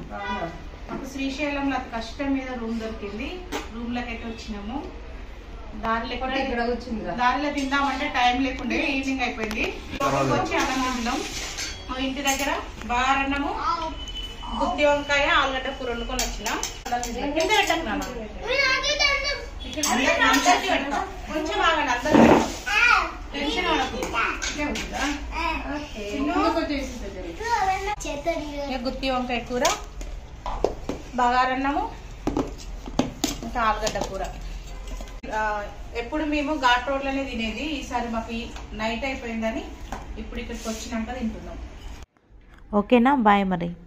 మాకు శ్రీశైలంలో అతి కష్టం మీద రూమ్ దొరికింది రూమ్ లోకి అయితే వచ్చినాము దారిలో ఒకటి ఇక్కడ వచ్చిందిరా దారిలో తిందామంటే టైం లేకుండే ఈవినింగ్ అయిపోయింది లోపలికి వచ్చి అన్నం తిన్నాం మా ఇంటి దగ్గర బారన్నము గుత్తి వంకాయ ఆలుగడ్డ కూర వండుకొని వచ్చినాం కింద పెట్టకు నాన్న. అందరికీ అందరికీ పెడతాం. కొంచెం ఆగండి అందరికీ పెడతాం. టెన్షన్ పడకు. ఇట్లే ఉంటుందా? చిన్ను? ఇక గుత్తి వంకాయ కూర బగారన్నము ఇంకా ఆలుగడ్డ కూర ఆ, ఎప్పుడు మేము ఘాట్ రోడ్లోనే తినేది ఈసారి మాకు ఈ నైట్ అయిపోయిందని ఇప్పుడు ఇక్కడికి వచ్చినాక తింటున్నాం ఓకేనా బాయ్ మరి